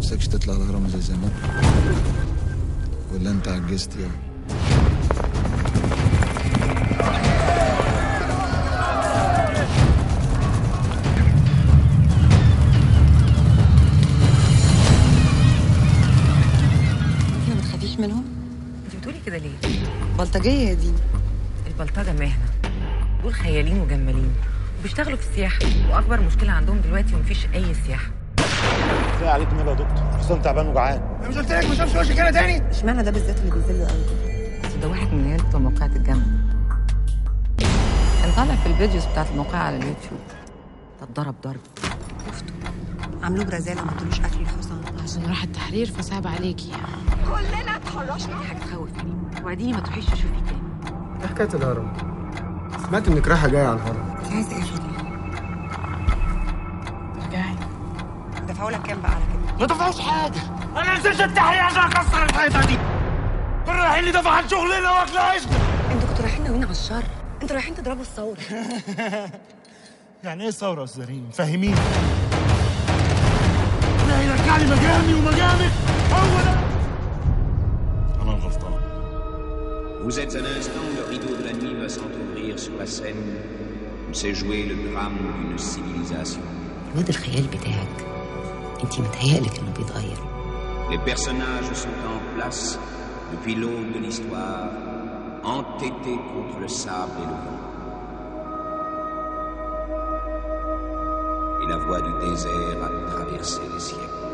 نفسكش تطلع الهرم زي زمان ولا انت عجزت يا انت ما بتخافيش منهم انت بتقولي كده ليه؟ بلطجيه يا دي البلطجه مهنه دول خيالين وجمالين وبيشتغلوا في السياحه واكبر مشكله عندهم دلوقتي ومفيش اي سياحه كفايه عليك مال يا دكتور حسام تعبان وجعان مش قلت لك ما تشوفش وشك هنا تاني اشمعنى ده بالذات اللي بينزل له قوي بس ده واحد من العيال بتوع موقعة الجامعة كان طالع في الفيديوز بتاعت الموقع على اليوتيوب ده اتضرب ضرب شفته عملوه برزاله ما ادولوش اكل الحصان عشان راح التحرير فصعب عليكي دي حاجة تخوف يعني وبعدين ما تروحيش تشوفي تاني ايه حكايه الهرم دي؟ سمعت انك رايحه جايه على الهرم انت عايز ايه يا فضل رجعي دفعوا لك كام بقى على كده ما دفعوش حاجه انا نزلت التحرير عشان اكسر الحيطه دي كل رايحين لي دفع عن شغلنا واكل عيشنا انتوا كنتوا رايحين ناويين على الشر انتوا رايحين تضربوا الثوره يعني ايه ثوره يا استاذ ريم فهميني لا يرجع لي مجامي ومجامك هو ده انا الغلطان Vous êtes un instant, le rideau de la nuit va s'entrouvrir sur la scène où s'est joué le drame d'une civilisation. الواد الخيال بتاعك انت متهيألك انه بيتغير Les personnages sont en place depuis l'aube de l'histoire, entêtés contre le sable et le vent. Et la voie du désert a traversé les siècles.